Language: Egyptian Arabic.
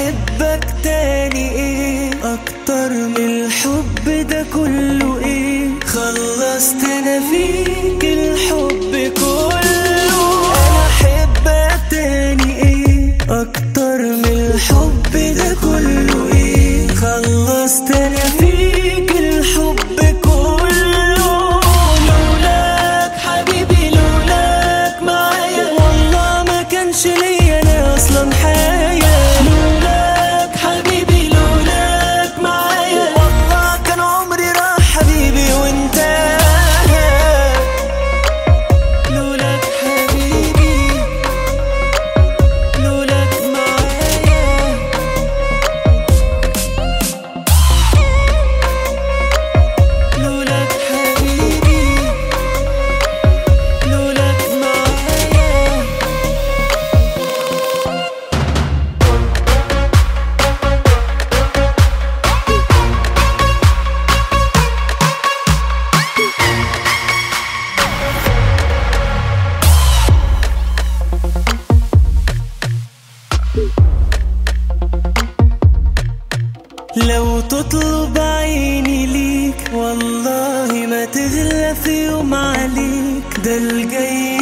احبك تاني ايه اكتر من الحب ده كله ايه خلصت انا فيك الحب كله انا احبك تاني ايه اكتر من الحب ده كله ايه خلصت انا فيك الحب كله لولاك حبيبي لولاك معايا والله ما كانش ليا انا اصلا حياة لولاك حبيبي لولاك معايا والله كان عمري راح حبيبي وانت لولاك حبيبي لولاك معايا لولاك حبيبي لولاك معايا لو تطلب عيني ليك والله ما تغلى في يوم عليك ده الجاي